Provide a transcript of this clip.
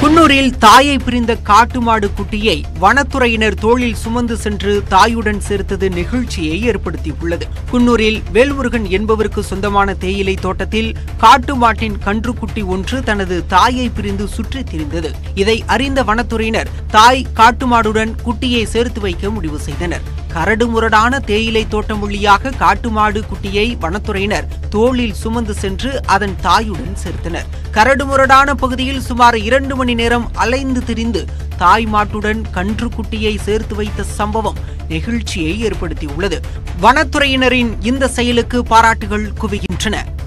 குன்னூரில் தாயை பிரிந்த காட்டு மாடு குட்டியை வனத்துறையினர் தோளில் சுமந்து சென்று தாயுடன் சேர்த்தது நெகிழ்ச்சியை ஏற்படுத்தியுள்ளது குன்னூரில் வேல்முருகன் என்பவருக்கு சொந்தமான தேயிலை தோட்டத்தில் காட்டு மாட்டின் கன்றுக்குட்டி ஒன்று தனது தாயை பிரிந்து சுற்றித் திரிந்தது இதை அறிந்த வனத்துறையினர் தாய் காட்டு மாடுடன் குட்டியை சேர்த்து வைக்க முடிவு செய்தனர் கரடு முரடான தேயிலை தோட்டம் வழியாக காட்டு மாடு குட்டியை வனத்துறையினர் தோளில் சுமந்து சென்று அதன் தாயுடன் சேர்த்தனர் கரடு முரடான பகுதியில் சுமார் இரண்டு மணி நேரம் அலைந்து திரிந்து தாய் மாட்டுடன் கன்று குட்டியை சேர்த்து வைத்த சம்பவம் நெகிழ்ச்சியை ஏற்படுத்தியுள்ளது வனத்துறையினரின் இந்த செயலுக்கு பாராட்டுகள் குவிகின்றன